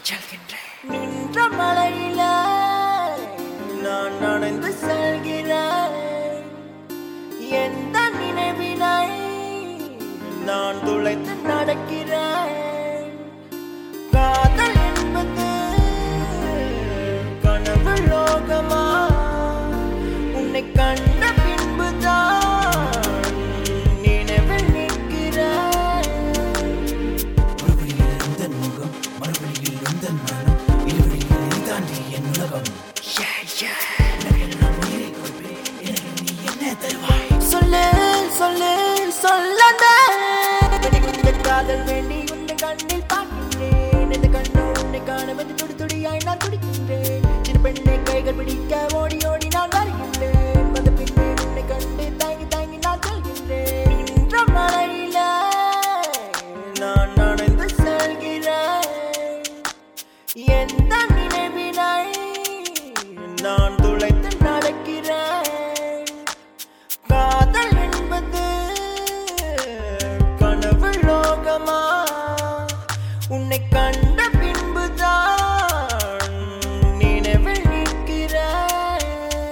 செல்கின்றேன் நின்ற மழையில நான் நனைந்து செல்கிறேன் எந்த நினைவினை நான் துளைத்து நடக்கிறேன் காதல் என்பது கனவு லோகமா உன்னை கண்ட பின்புதான் நினைவில் நிற்கிறேன் ஒருவழியில் உந்தன் முகம் மறுவழியில் உந்தன் மனம் இருவழியில் நீ தாண்டி என் உலகம் உனக்கு நான் உயிரை கொடுப்பேன் எனக்கு நீ என்ன தருவாய் சொல்லு சொல்லு சொல்லாத இந்த காதல் வேண்டி உன்னை கண்ணில் பார்க்கின்றேன் இந்த கண்ணு உன்னை காண வந்து துடி துடியாய் நான் துடிக்கின்றேன் சின்ன பெண்ணை கைகள் பிடிக்க ஓடி ஓடி நான் வருகின்றேன் வந்த பின்னே உன்னை கண்டு தாங்கி தாங்கி நான் செல்கின்றேன் நின்ற மழையில நான் நனைந்து செல்கிறேன் எந்த நினைவினை நான் துளைத்து நடக்கிறேன் காதல் என்பது கனவு லோகமா உன்னை கண்ட பின்புதான் நினைவில் நிற்கிறேன்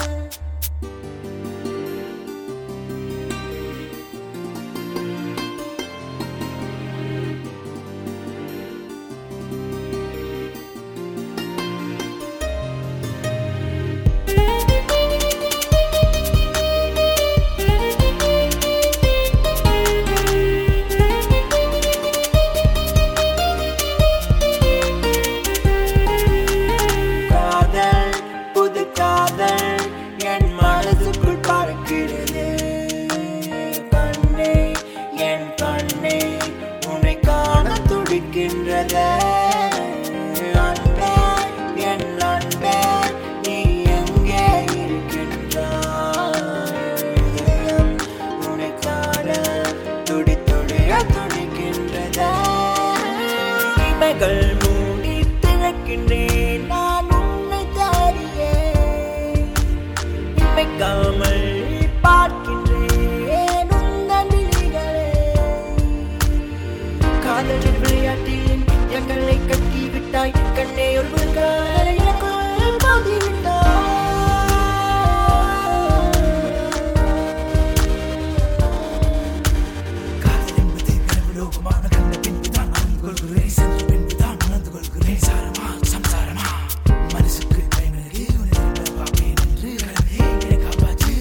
காதல் புது காதல் என் மனசுக்குள் பார்க்கிறது கண்ணே என் கண்ணே உன்னை காண துடிக்கின்றது அன்பே என் அன்பே நீ எங்கே இருக்கின்றாய் இதயம் உன்னை காண துடி துடிய துடிக்கின்றது இமைகள் மூடி திறக்கின்றேன் நான் உன்னை தாரியே இமைக்காமல் பார்க்கின்றேன் உந்தன் விழிகளே காதலின் விளையாட்டில் எங்களை கட்டி விட்டாய் கண்ணே ஒரு விழுங்கால் எனக்குள் மோதி விட்டாய் காதல் என்பது கனவு லோகமான கண்ட பின்புதான் அறிந்து கொள்கிறேன் சென்ற பின்புதான் உணர்ந்து கொள்கிறேன் சாரமா சம்சாரமா மனசுக்கு பயனருக்கு உன்னை திரும்ப பார்ப்பேன் என்று கடவுளே என்னை காப்பாற்று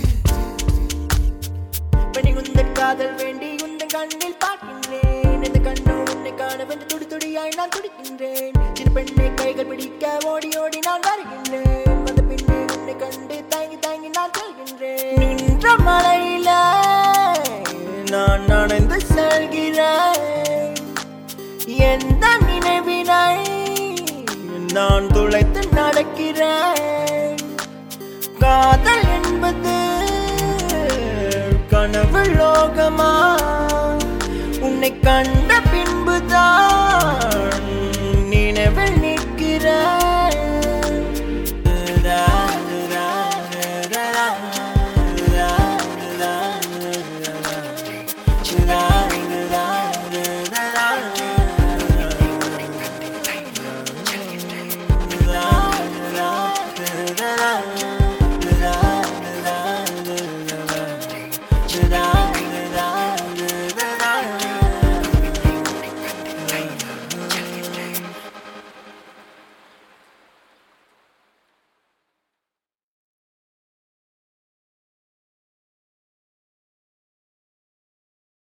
பெண்ணை உந்தன் காதல் வேண்டி உந்தன் கண்ணில் பார்க்கின்றேன் இந்த கண்ணு உன்னை காண வந்து துடி துடியாய் நான் துடிக்கின்றேன் சின்ன பெண்ணை கைகள் பிடிக்க ஓடி ஓடி நான் வருகின்றேன் வந்த பின்னே உன்னை கண்டு தாங்கி தாங்கி நான் செல்கின்றேன் நின்ற மழையில நான் நனைந்து செல்கிறேன் எந்த நினைவினை நான் துளைத்து நடக்கிறேன் காதல் என்பது கனவு லோகமா உன்னை கண்ட பின்புதான்